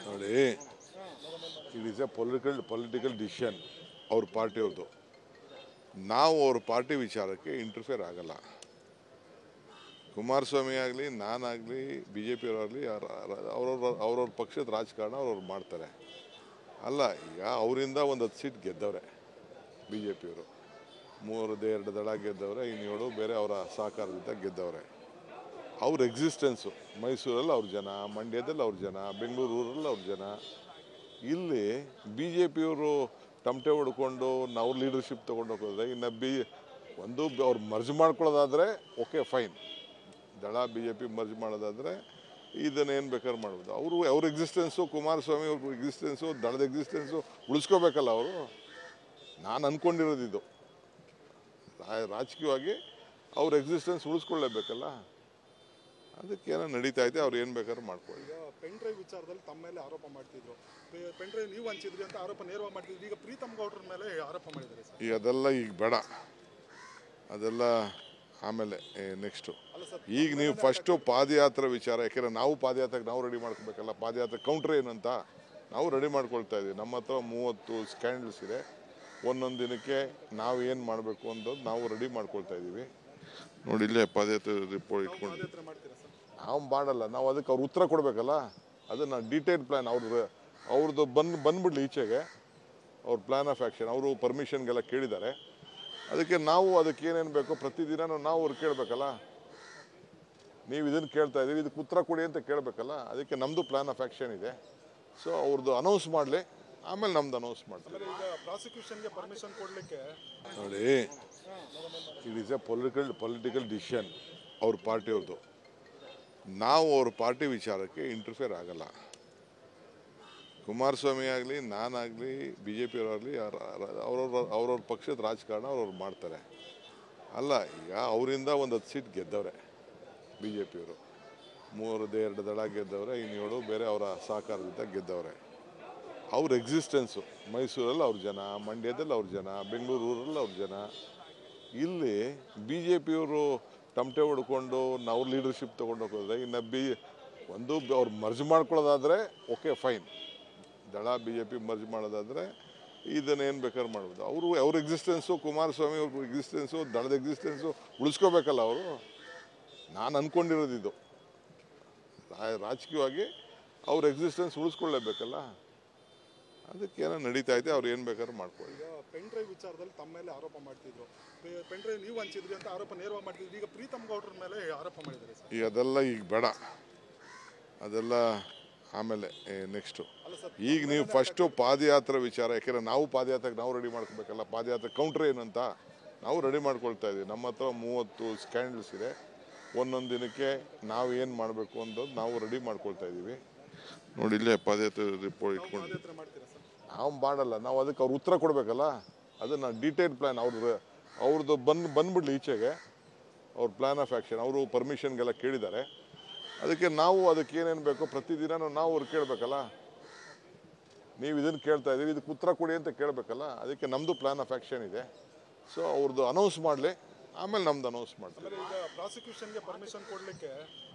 ನೋಡಿ it is a political political decision ಅವ್ರ ಪಾರ್ಟಿಯವ್ರದ್ದು ನಾವು ಅವ್ರ ಪಾರ್ಟಿ ವಿಚಾರಕ್ಕೆ ಇಂಟರ್ಫಿಯರ್ ಆಗಲ್ಲ ಕುಮಾರಸ್ವಾಮಿ ಆಗಲಿ ನಾನಾಗಲಿ ಬಿ ಜೆ ಪಿಯವರಾಗಲಿ ಅವ್ರವ್ರ ಅವ್ರವ್ರ ಪಕ್ಷದ ರಾಜಕಾರಣ ಅವ್ರವ್ರು ಮಾಡ್ತಾರೆ ಅಲ್ಲ ಈಗ ಅವರಿಂದ ಒಂದು ಹತ್ತು ಸೀಟ್ ಗೆದ್ದವ್ರೆ ಬಿ ಜೆ ಪಿಯವರು ಮೂರದು ಎರಡು ದಳ ಗೆದ್ದವ್ರೆ ಇನ್ನೇಳು ಬೇರೆ ಅವರ ಸಹಕಾರದಿಂದ ಗೆದ್ದವ್ರೆ ಅವ್ರ ಎಕ್ಸಿಸ್ಟೆನ್ಸು ಮೈಸೂರಲ್ಲಿ ಅವ್ರ ಜನ ಮಂಡ್ಯದಲ್ಲಿ ಅವ್ರ ಜನ ಬೆಂಗಳೂರು ಊರಲ್ಲಿ ಅವ್ರ ಜನ ಇಲ್ಲಿ ಬಿ ಜೆ ಪಿಯವರು ತಮಟೆ ಹೊಡ್ಕೊಂಡು ನಾವು ಲೀಡರ್ಶಿಪ್ ತೊಗೊಂಡು ಹೋಗೋದ್ರೆ ಇನ್ನು ಬಿ ಒಂದು ಅವ್ರು ಮರ್ಜ್ ಮಾಡ್ಕೊಳ್ಳೋದಾದರೆ ಓಕೆ ಫೈನ್ ದಳ ಬಿ ಜೆ ಪಿ ಮರ್ಜ್ ಮಾಡೋದಾದರೆ ಇದನ್ನು ಏನು ಬೇಕಾದ್ರೆ ಮಾಡ್ಬೋದು ಅವರು ಅವ್ರ ಎಕ್ಸಿಸ್ಟೆನ್ಸು ಕುಮಾರಸ್ವಾಮಿ ಅವ್ರ ಎಕ್ಸಿಸ್ಟೆನ್ಸು ದಳದ ಎಕ್ಸಿಸ್ಟೆನ್ಸು ಉಳಿಸ್ಕೋಬೇಕಲ್ಲ ಅವರು ನಾನು ಅಂದ್ಕೊಂಡಿರೋದು ಇದು ರಾ- ರಾಜಕೀಯವಾಗಿ ಅವ್ರ ಎಕ್ಸಿಸ್ಟೆನ್ಸ್ ಉಳಿಸ್ಕೊಳ್ಳೇಬೇಕಲ್ಲ ಅದಕ್ಕೇನೋ ನಡೀತಾ ಐತೆ ಅವ್ರು ಏನು ಬೇಕಾದ್ರೂ ಮಾಡ್ಕೊಳ್ಳಿ ಈಗ ಪೆನ್ ಡ್ರೈವ್ ವಿಚಾರದಲ್ಲಿ ತಮ್ಮ ಮೇಲೆ ಆರೋಪ ಮಾಡ್ತಿದ್ರು ಪೆನ್ ಡ್ರೈವ್ ನೀವು ಹಂಚಿದ್ರಿ ಅಂತ ಆರೋಪ ನೇರವಾಗಿ ಮಾಡ್ತಿದ್ರು ಈಗ ಪ್ರೀತಮ್ ಗೌಡ್ರ ಮೇಲೆ ಆರೋಪ ಮಾಡಿದ್ದಾರೆ ಸರ್ ಈಗ ಅದೆಲ್ಲ ಈಗ ಬೇಡ ಅದೆಲ್ಲ ಆಮೇಲೆ ನೆಕ್ಸ್ಟು ಅಲ್ಲ ಸರ್ ಈಗ ನೀವು ಫಸ್ಟು ಪಾದಯಾತ್ರೆ ವಿಚಾರ ಯಾಕೆಂದರೆ ನಾವು ಪಾದಯಾತ್ರೆಗೆ ನಾವು ರೆಡಿ ಮಾಡ್ಕೋಬೇಕಲ್ಲ ಪಾದಯಾತ್ರೆ ಕೌಂಟ್ರ್ ಏನಂತ ನಾವು ರೆಡಿ ಮಾಡ್ಕೊಳ್ತಾ ಇದ್ದೀವಿ ನಮ್ಮ ಹತ್ರ ಮೂವತ್ತು ಸ್ಕ್ಯಾಂಡಲ್ಸ್ ಇದೆ ಒಂದೊಂದು ದಿನಕ್ಕೆ ನಾವು ಏನು ಮಾಡಬೇಕು ಅನ್ನೋದು ನಾವು ರೆಡಿ ಮಾಡ್ಕೊಳ್ತಾ ಇದ್ದೀವಿ ನೋಡಿ ಇಲ್ಲೇ ಪಾದಯಾತ್ರೆ ರಿಪೋರ್ಟ್ ಇಟ್ಕೊಂಡು ಪಾದಯಾತ್ರೆ ಮಾಡ್ತೀರಾ ಸರ್ ನಾವು ಮಾಡಲ್ಲ ನಾವು ಅದಕ್ಕೆ ಅವ್ರು ಉತ್ತರ ಕೊಡಬೇಕಲ್ಲ ಅದನ್ನು ಡೀಟೇಲ್ ಪ್ಲ್ಯಾನ್ ಅವ್ರದ್ದು ಅವ್ರದ್ದು ಬಂದು ಬಂದ್ಬಿಡ್ಲಿ ಈಚೆಗೆ ಅವ್ರ ಪ್ಲ್ಯಾನ್ ಆಫ್ ಆ್ಯಕ್ಷನ್ ಅವರು ಪರ್ಮಿಷನ್ಗೆಲ್ಲ ಕೇಳಿದ್ದಾರೆ ಅದಕ್ಕೆ ನಾವು ಅದಕ್ಕೆ ಏನೇನು ಬೇಕೋ ಪ್ರತಿದಿನ ನಾವು ಅವ್ರು ಕೇಳಬೇಕಲ್ಲ ನೀವು ಇದನ್ನು ಕೇಳ್ತಾ ಇದ್ದೀವಿ ಇದಕ್ಕೆ ಉತ್ತರ ಕೊಡಿ ಅಂತ ಕೇಳಬೇಕಲ್ಲ ಅದಕ್ಕೆ ನಮ್ಮದು ಪ್ಲ್ಯಾನ್ ಆಫ್ ಆ್ಯಕ್ಷನ್ ಇದೆ ಸೊ ಅವ್ರದ್ದು ಅನೌನ್ಸ್ ಮಾಡಲಿ ಆಮೇಲೆ ನಮ್ದು ಅನೌನ್ಸ್ ಮಾಡ್ತೀವಿ ಆಮೇಲೆ ಈಗ ಪ್ರಾಸಿಕ್ಯೂಷನ್ಗೆ ಪರ್ಮಿಷನ್ ಕೊಡಲಿಕ್ಕೆ ನೋಡಿ it is a political political decision ಅವ್ರ ಪಾರ್ಟಿಯವ್ರದ್ದು ನಾವು ಅವ್ರ ಪಾರ್ಟಿ ವಿಚಾರಕ್ಕೆ ಇಂಟರ್ಫಿಯರ್ ಆಗಲ್ಲ ಕುಮಾರಸ್ವಾಮಿ ಆಗಲಿ ನಾನಾಗಲಿ ಬಿ ಜೆ ಪಿಯವರಾಗಲಿ ಅವ್ರವ್ರ ಅವ್ರವ್ರ ಪಕ್ಷದ ರಾಜಕಾರಣ ಅವ್ರವ್ರು ಮಾಡ್ತಾರೆ ಅಲ್ಲ ಈಗ ಅವರಿಂದ ಒಂದು ಹತ್ತು ಸೀಟ್ ಗೆದ್ದವ್ರೆ ಬಿ ಜೆ ಪಿಯವರು ಮೂರದು ಎರಡು ದಳ ಗೆದ್ದವ್ರೆ ಇನ್ನೇಳು ಬೇರೆ ಅವರ ಸಹಕಾರದಿಂದ ಗೆದ್ದವ್ರೆ ಅವ್ರ ಎಕ್ಸಿಸ್ಟೆನ್ಸು ಮೈಸೂರಲ್ಲಿ ಅವ್ರ ಜನ ಮಂಡ್ಯದಲ್ಲಿ ಅವ್ರ ಜನ ಬೆಂಗಳೂರು ಊರಲ್ಲಿ ಅವ್ರ ಜನ ಇಲ್ಲಿ ಬಿ ಜೆ ಪಿಯವರು ತಮಟೆ ಹೊಡ್ಕೊಂಡು ನಾವು ಲೀಡರ್ಶಿಪ್ ತೊಗೊಂಡು ಹೋಗೋದ್ರೆ ಇನ್ನು ಬಿ ಒಂದು ಅವ್ರು ಮರ್ಜ್ ಮಾಡ್ಕೊಳ್ಳೋದಾದರೆ ಓಕೆ ಫೈನ್ ದಳ ಬಿ ಜೆ ಪಿ ಮರ್ಜ್ ಮಾಡೋದಾದರೆ ಇದನ್ನು ಏನು ಬೇಕಾದ್ರೆ ಮಾಡ್ಬೋದು ಅವರು ಅವ್ರ ಎಕ್ಸಿಸ್ಟೆನ್ಸು ಕುಮಾರಸ್ವಾಮಿ ಅವ್ರ ಎಕ್ಸಿಸ್ಟೆನ್ಸು ದಳದ ಎಕ್ಸಿಸ್ಟೆನ್ಸು ಉಳಿಸ್ಕೋಬೇಕಲ್ಲ ಅವರು ನಾನು ಅಂದ್ಕೊಂಡಿರೋದು ಇದು ರಾ- ರಾಜಕೀಯವಾಗಿ ಅವ್ರ ಎಕ್ಸಿಸ್ಟೆನ್ಸ್ ಉಳಿಸ್ಕೊಳ್ಳೇಬೇಕಲ್ಲ ಅದಕ್ಕೇನೋ ನಡೀತಾ ಐತೆ ಅವ್ರು ಏನು ಬೇಕಾದ್ರೂ ಮಾಡ್ಕೊಳ್ಳಿ ಈಗ ಪೆನ್ ಡ್ರೈವ್ ವಿಚಾರದಲ್ಲಿ ತಮ್ಮ ಮೇಲೆ ಆರೋಪ ಮಾಡ್ತಿದ್ರು ಪೆನ್ ಡ್ರೈವ್ ನೀವು ಹಂಚಿದ್ರಿ ಅಂತ ಆರೋಪ ನೇರವಾಗಿ ಮಾಡ್ತಿದ್ರು ಈಗ ಪ್ರೀತಮ್ ಗೌಡ್ರ ಮೇಲೆ ಆರೋಪ ಮಾಡಿದ್ದಾರೆ ಸರ್ ಈಗ ಅದೆಲ್ಲ ಈಗ ಬೇಡ ಅದೆಲ್ಲ ಆಮೇಲೆ ನೆಕ್ಸ್ಟು ಅಲ್ಲ ಸರ್ ಈಗ ನೀವು ಫಸ್ಟು ಪಾದಯಾತ್ರೆ ವಿಚಾರ ಯಾಕೆಂದರೆ ನಾವು ಪಾದಯಾತ್ರೆಗೆ ನಾವು ರೆಡಿ ಮಾಡ್ಕೋಬೇಕಲ್ಲ ಪಾದಯಾತ್ರೆ ಕೌಂಟ್ರ್ ಏನಂತ ನಾವು ರೆಡಿ ಮಾಡ್ಕೊಳ್ತಾ ಇದ್ದೀವಿ ನಮ್ಮ ಹತ್ರ ಮೂವತ್ತು ಸ್ಕ್ಯಾಂಡಲ್ಸ್ ಇದೆ ಒಂದೊಂದು ದಿನಕ್ಕೆ ನಾವು ಏನು ಮಾಡಬೇಕು ಅನ್ನೋದು ನಾವು ರೆಡಿ ಮಾಡ್ಕೊಳ್ತಾ ಇದ್ದೀವಿ ನೋಡಿ ಇಲ್ಲೇ ಪಾದಯಾತ್ರೆ ರಿಪೋರ್ಟ್ ಇಟ್ಕೊಂಡು ಪಾದಯಾತ್ರೆ ಮಾಡ್ತೀರಾ ಸರ್ ನಾವು ಮಾಡಲ್ಲ ನಾವು ಅದಕ್ಕೆ ಅವ್ರು ಉತ್ತರ ಕೊಡಬೇಕಲ್ಲ ಅದನ್ನು ಡೀಟೇಲ್ ಪ್ಲ್ಯಾನ್ ಅವ್ರದ್ದು ಅವ್ರದ್ದು ಬಂದು ಬಂದ್ಬಿಡ್ಲಿ ಈಚೆಗೆ ಅವ್ರ ಪ್ಲ್ಯಾನ್ ಆಫ್ ಆ್ಯಕ್ಷನ್ ಅವರು ಪರ್ಮಿಷನ್ಗೆಲ್ಲ ಕೇಳಿದ್ದಾರೆ ಅದಕ್ಕೆ ನಾವು ಅದಕ್ಕೆ ಏನೇನು ಬೇಕೋ ಪ್ರತಿದಿನ ನಾವು ಅವ್ರು ಕೇಳಬೇಕಲ್ಲ ನೀವು ಇದನ್ನು ಕೇಳ್ತಾ ಇದ್ದೀವಿ ಇದಕ್ಕೆ ಉತ್ತರ ಕೊಡಿ ಅಂತ ಕೇಳಬೇಕಲ್ಲ ಅದಕ್ಕೆ ನಮ್ಮದು ಪ್ಲ್ಯಾನ್ ಆಫ್ ಆ್ಯಕ್ಷನ್ ಇದೆ ಸೊ ಅವ್ರದ್ದು ಅನೌನ್ಸ್ ಮಾಡಲಿ ಆಮೇಲೆ ನಮ್ದು ಅನೌನ್ಸ್ ಮಾಡ್ತೀವಿ ಆಮೇಲೆ ಈಗ ಪ್ರಾಸಿಕ್ಯೂಷನ್ಗೆ ಪರ್ಮಿಷನ್ ಕೊಡಲಿಕ್ಕೆ